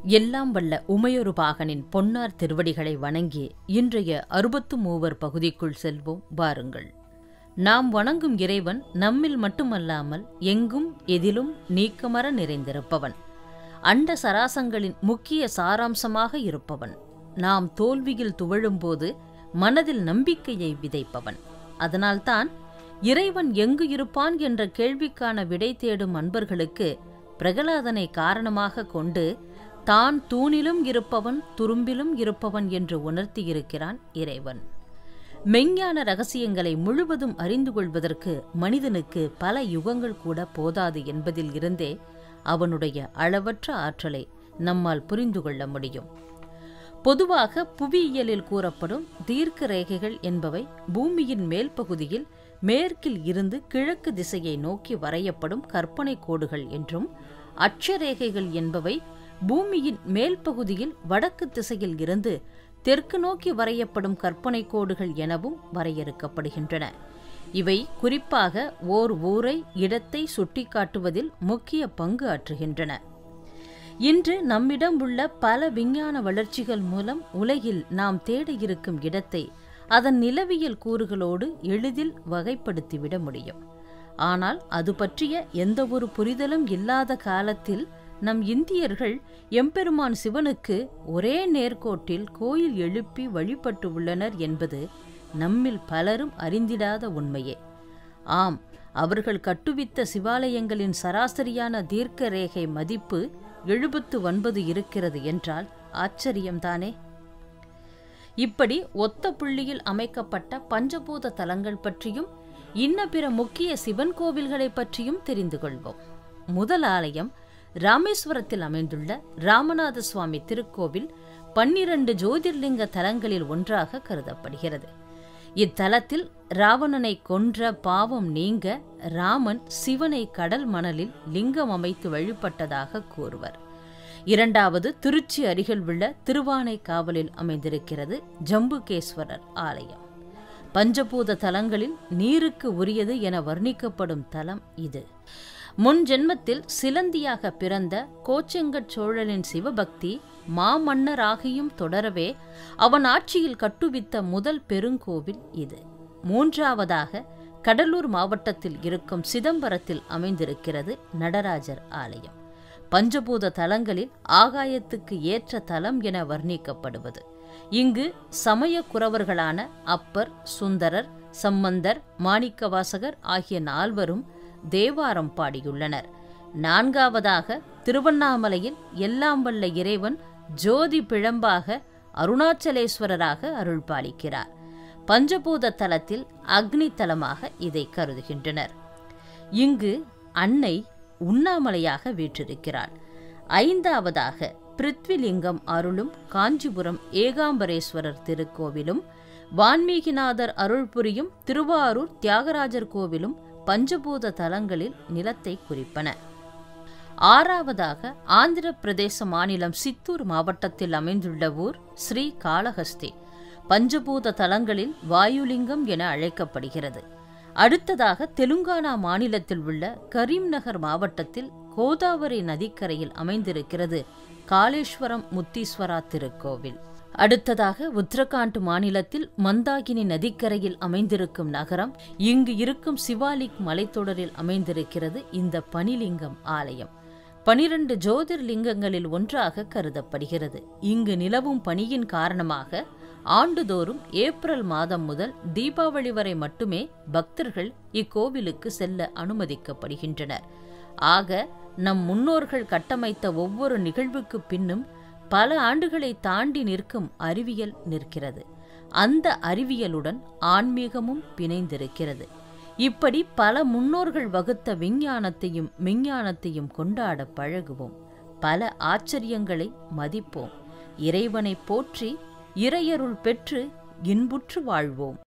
எல்லாம் வல்ல உமையொரு பாகனின் பொன்னார் திருவடிகளை வணங்கி இன்றைய அறுபத்து மூவர் பகுதிக்குள் செல்வோம் வாருங்கள் நாம் வணங்கும் இறைவன் நம்மில் மட்டுமல்லாமல் எங்கும் எதிலும் நீக்கமர நிறைந்திருப்பவன் அண்ட சராசங்களின் முக்கிய சாராம்சமாக இருப்பவன் நாம் தோல்வியில் துவழும்போது மனதில் நம்பிக்கையை விதைப்பவன் அதனால்தான் இறைவன் எங்கு இருப்பான் என்ற கேள்விக்கான விடை தேடும் அன்பர்களுக்கு பிரகலாதனை காரணமாக கொண்டு தான் தூணிலும் இருப்பவன் துரும்பிலும் இருப்பவன் என்று உணர்த்தியிருக்கிறான் இறைவன் மெஞ்ஞான ரகசியங்களை முழுவதும் அறிந்து கொள்வதற்கு மனிதனுக்கு பல யுகங்கள் கூட போதாது என்பதில் இருந்தே அவனுடைய அளவற்ற ஆற்றலை நம்மால் புரிந்து கொள்ள முடியும் பொதுவாக புவியியலில் கூறப்படும் தீர்க்க ரேகைகள் என்பவை பூமியின் மேல் பகுதியில் மேற்கில் இருந்து கிழக்கு திசையை நோக்கி வரையப்படும் கற்பனை கோடுகள் என்றும் அட்சரேகைகள் என்பவை பூமியின் மேல் பகுதியில் வடக்கு திசையில் இருந்து தெற்கு நோக்கி வரையப்படும் கற்பனை கோடுகள் எனவும் வரையறுக்கப்படுகின்றன இவை குறிப்பாக ஓர் ஊரை இடத்தை சுட்டிக்காட்டுவதில் முக்கிய பங்கு ஆற்றுகின்றன இன்று நம்மிடம் உள்ள பல விஞ்ஞான வளர்ச்சிகள் மூலம் உலகில் நாம் தேட இருக்கும் இடத்தை அதன் நிலவியல் கூறுகளோடு எளிதில் வகைப்படுத்திவிட முடியும் ஆனால் அது பற்றிய எந்தவொரு புரிதலும் இல்லாத காலத்தில் நம் இந்தியர்கள் எம்பெருமான் சிவனுக்கு ஒரே நேர்கோட்டில் கோயில் எழுப்பி வழிபட்டு உள்ளனர் என்பது நம்மில் பலரும் அறிந்திடாத உண்மையே ஆம் அவர்கள் கட்டுவித்த சிவாலயங்களின் சராசரியான தீர்க்க ரேகை மதிப்பு எழுபத்து ஒன்பது இருக்கிறது என்றால் ஆச்சரியம்தானே இப்படி ஒத்த புள்ளியில் அமைக்கப்பட்ட பஞ்சபூத தலங்கள் பற்றியும் இன்ன பிற முக்கிய சிவன் கோவில்களை பற்றியும் தெரிந்து கொள்வோம் முதல் ஆலயம் ராமேஸ்வரத்தில் அமைந்துள்ள ராமநாத சுவாமி திருக்கோவில் பன்னிரண்டு ஜோதிர்லிங்க தலங்களில் ஒன்றாக கருதப்படுகிறது இத்தலத்தில் ராவணனை கொன்ற பாவம் நீங்க ராமன் சிவனை கடல் மணலில் லிங்கம் அமைத்து வழிபட்டதாக கூறுவர் இரண்டாவது திருச்சி அருகில் உள்ள திருவானைக்காவலில் அமைந்திருக்கிறது ஜம்புகேஸ்வரர் ஆலயம் பஞ்சபூத தலங்களில் நீருக்கு உரியது என வர்ணிக்கப்படும் தலம் இது முன் ஜென்மத்தில் சிலந்தியாக பிறந்த கோச்செங்கட் சோழனின் சிவபக்தி மாமன்னராகியும் தொடரவே அவன் ஆட்சியில் கட்டுவித்த முதல் பெருங்கோவில் இது மூன்றாவதாக கடலூர் மாவட்டத்தில் இருக்கும் சிதம்பரத்தில் அமைந்திருக்கிறது நடராஜர் ஆலயம் பஞ்சபூத தலங்களில் ஆகாயத்துக்கு ஏற்ற தலம் என வர்ணிக்கப்படுவது இங்கு சமய குறவர்களான அப்பர் சுந்தரர் சம்பந்தர் மாணிக்கவாசகர் ஆகிய நால்வரும் தேவாரம் பாடியுள்ளனர் நான்காவதாக திருவண்ணாமலையில் எல்லாம் வல்ல இறைவன் ஜோதி பிழம்பாக அருணாச்சலேஸ்வரராக அருள் பாலிக்கிறார் பஞ்சபூத தலத்தில் அக்னி தலமாக இதை கருதுகின்றனர் இங்கு அன்னை உண்ணாமலையாக வீற்றிருக்கிறாள் ஐந்தாவதாக பிருத்விலிங்கம் அருளும் காஞ்சிபுரம் ஏகாம்பரேஸ்வரர் திருக்கோவிலும் வான்மீகிநாதர் அருள் புரியும் திருவாரூர் தியாகராஜர் கோவிலும் பஞ்சபூத தலங்களில் நிலத்தை குறிப்பன ஆறாவதாக ஆந்திர பிரதேச மாநிலம் சித்தூர் மாவட்டத்தில் அமைந்துள்ள ஊர் ஸ்ரீ காளஹஸ்தி பஞ்சபூத தலங்களில் வாயுலிங்கம் என அழைக்கப்படுகிறது அடுத்ததாக தெலுங்கானா மாநிலத்தில் உள்ள கரீம்நகர் மாவட்டத்தில் கோதாவரி நதிக்கரையில் அமைந்திருக்கிறது காளேஸ்வரம் முத்தீஸ்வரா திருக்கோவில் அடுத்ததாக உத்தரகாண்ட் மாநிலத்தில் மந்தாகினி நதிக்கரையில் அமைந்திருக்கும் நகரம் இங்கு இருக்கும் சிவாலிக் மலைத்தொடரில் அமைந்திருக்கிறது இந்த பனிலிங்கம் ஆலயம் பனிரண்டு ஜோதிர்லிங்கங்களில் ஒன்றாக கருதப்படுகிறது இங்கு நிலவும் பனியின் காரணமாக ஆண்டுதோறும் ஏப்ரல் மாதம் முதல் தீபாவளி வரை மட்டுமே பக்தர்கள் இக்கோவிலுக்கு செல்ல அனுமதிக்கப்படுகின்றனர் ஆக நம் முன்னோர்கள் கட்டமைத்த ஒவ்வொரு நிகழ்வுக்கு பின்னும் பல ஆண்டுகளை தாண்டி நிற்கும் அறிவியல் நிற்கிறது அந்த அறிவியலுடன் ஆன்மீகமும் பிணைந்திருக்கிறது இப்படி பல முன்னோர்கள் வகுத்த விஞ்ஞானத்தையும் மெஞ்ஞானத்தையும் கொண்டாட பழகுவோம் பல ஆச்சரியங்களை மதிப்போம் இறைவனை போற்றி இறையருள் பெற்று இன்புற்று வாழ்வோம்